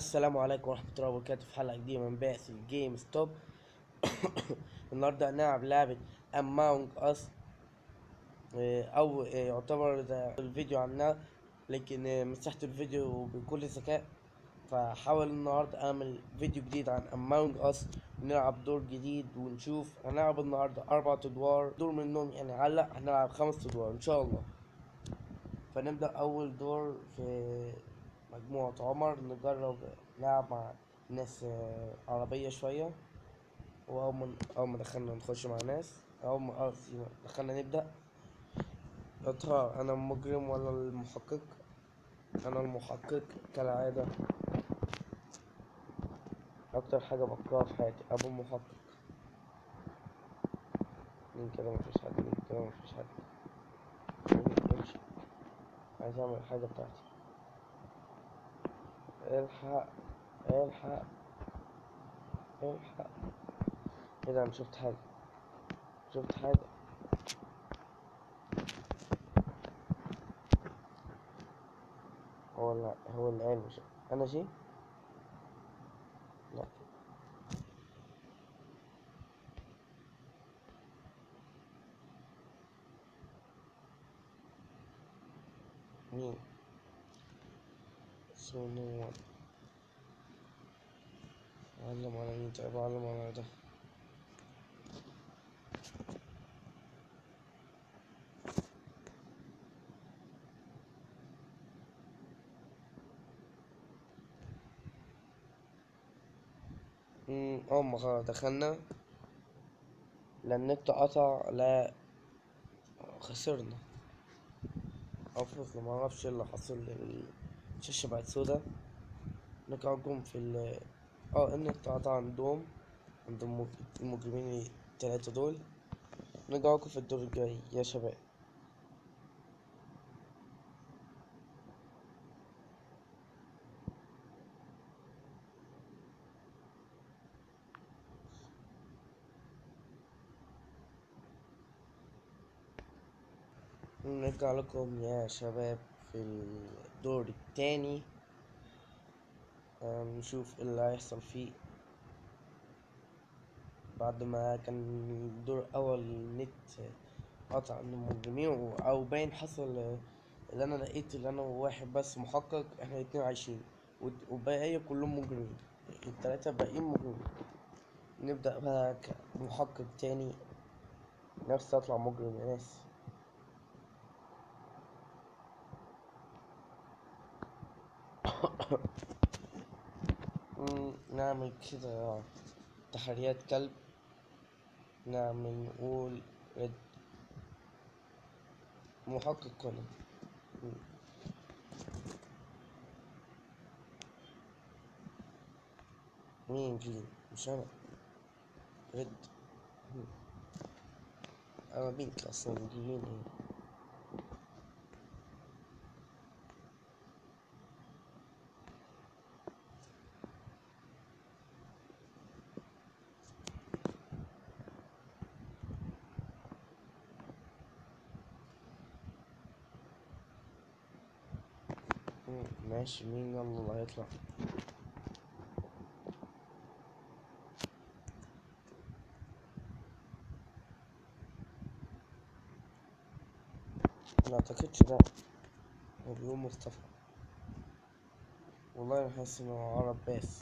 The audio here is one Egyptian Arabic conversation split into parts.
السلام عليكم ورحمة الله وبركاته في حلقة جديدة من بعث الجيم ستوب النهاردة هنلعب لعبة امونج اس او آه، يعتبر ده الفيديو عنها لكن آه، مسحت الفيديو بكل ذكاء فحاول النهاردة اعمل فيديو جديد عن امونج اس ونلعب دور جديد ونشوف هنلعب النهاردة اربع ادوار دور منهم يعني هلا هنلعب خمس ادوار ان شاء الله فنبدأ أول دور في مجموعة عمر نجرب نلعب مع ناس آه، عربية شوية وأول ما أول ما دخلنا نخش مع ناس أول ما قصدي دخلنا نبدأ يا ترى أنا المجرم ولا المحقق أنا المحقق كالعادة أكتر حاجة بكرهها في حياتي أبو المحقق مين كده مفيش حد مين كده مفيش حد مين امشي عايز اعمل الحاجة بتاعتي الحق الحق الحق ايه ده انا شفت حاجة شفت حاجة هو لا هو العين مش انا شي لا مين اسمه نور علم على مين طيب علم على ده أمم، اه ما خلاص دخلنا لا النت قطع لا خسرنا أفرض ما اعرفش اللي حصل لي الشاشة بقت سودا نقعكم في ال اه النت قطع عندهم عند المج- المجرمين التلاتة دول نقعكم في الدور الجاي يا شباب نرجع لكم يا شباب في الدور التاني آه، نشوف ايه اللي هيحصل فيه بعد ما كان الدور الأول النت قطع عند المجرمين و- أو باين حصل آه، اللي أنا لقيت اللي أنا وواحد بس محقق احنا الاتنين عايشين والد- والباقية كلهم مجرمين التلاتة باقيين مجرمين نبدأ بقى كمحقق تاني نفسي أطلع مجرم يا ناس مم، نعمل كده تحريات كلب نعمل نقول رد محقق كونان مم. مين جين مش انا رد مم. انا بنت اصلا جين ايه مم، ماشي مين يلا اللي هيطلع ما اعتقدش ده هو بيقول مصطفى والله انا حاسس انه عرب بس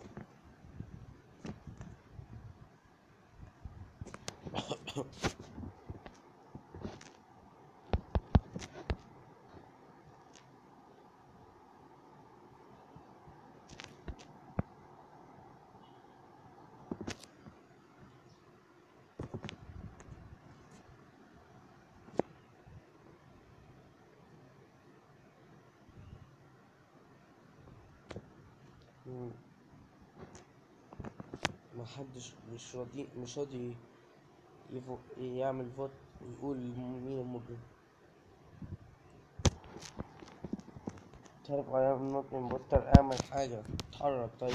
مم. ما حدش مش راضي مش راضي يفو... يعمل فوت ويقول مين المجرم تعرف غير ممكن بطل اعمل حاجة اتحرك طيب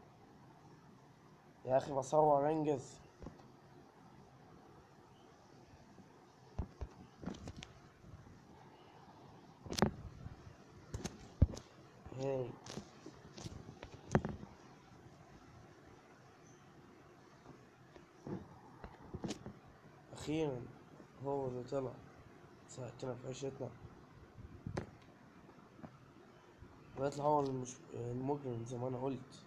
يا اخي بصور انجز اخيرا هو اللي طلع ساعتنا في عيشتنا ويطلع هو المش... المجرم زي ما انا قلت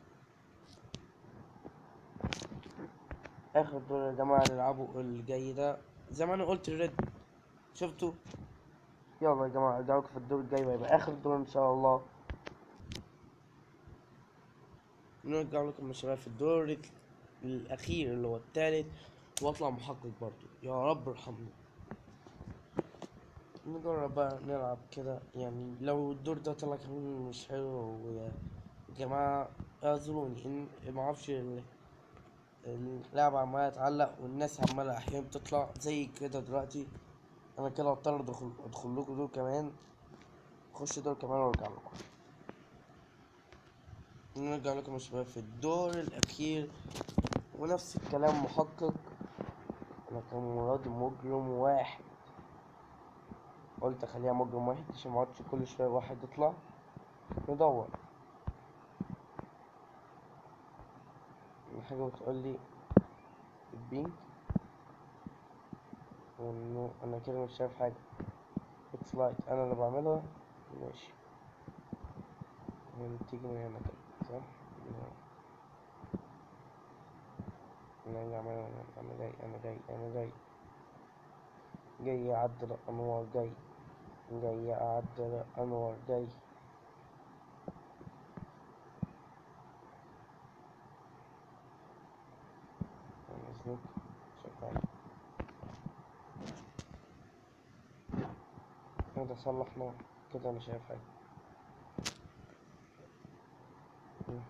اخر دور يا جماعة نلعبه اللي جاي ده زي ما انا قلت الريد شفتوا يلا يا جماعة ارجع لكم في الدور الجاي ويبقى اخر دور ان شاء الله نرجع لكم يا شباب في الدور الاخير اللي هو التالت واطلع محقق برضو يا رب ارحمني نجرب بقى نلعب كده يعني لو الدور ده طلع كمان مش حلو يا جماعة اعذروني ان معرفش ال- اللعبة عمالة تعلق والناس عمالة احيانا بتطلع زي كده دلوقتي انا كده هضطر ادخل ادخل لكم دور كمان اخش دور كمان وارجع لكم نرجع لكم يا شباب في الدور الاخير ونفس الكلام محقق انا كان مرادي مجرم واحد قلت اخليها مجرم واحد عشان مقعدش كل شوية واحد يطلع ندور حاجة بتقولي البينك وانه انا كده مش شايف حاجة اتس لايت انا اللي بعملها ماشي يعني تيجي من هنا كده صح من هنا. انا اللي عمال انا جاي انا جاي انا جاي جاي اعدل الانوار جاي جاي اعدل الانوار جاي يعني اسمك شغال كده صلحنا كده انا شايف حاجة مم.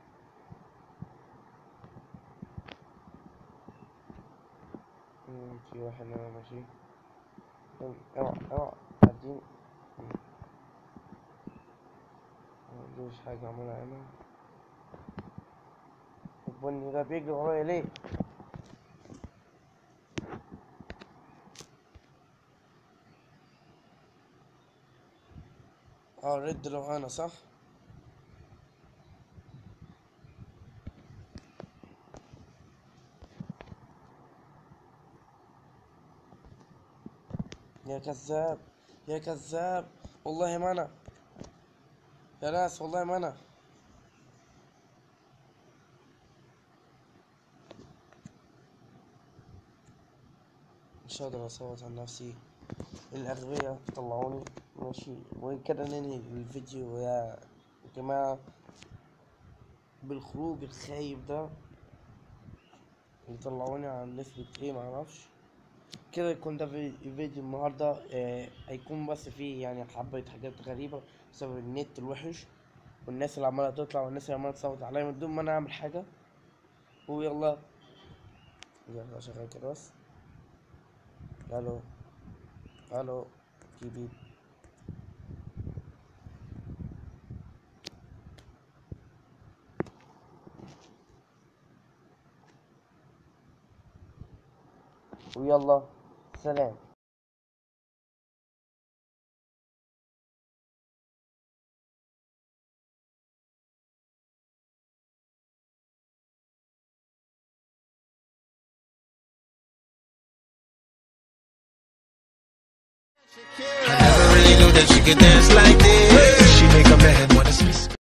مم، في واحد هنا ماشي مم، اوعى اوعى عدين مم. مفيش حاجة عملها هنا البني ده بيجري ورايا ليه؟ اه رد لو انا صح؟ يا كذاب يا كذاب والله ما انا يا ناس والله ما انا مش هقدر اصوت عن نفسي الاغبياء طلعوني ماشي وكده ننهي الفيديو يا جماعة بالخروج الخايب ده يطلعوني عن نسبة ايه معرفش كده يكون ده في- فيديو النهاردة آه، هيكون بس فيه يعني حبة حاجات غريبة بسبب النت الوحش والناس اللي عمالة تطلع والناس اللي عمالة تصوت عليا من دون ما انا اعمل حاجة ويلا يلا شغال كده بس الو الو جيبي ويلا سلام I never really knew that she could dance like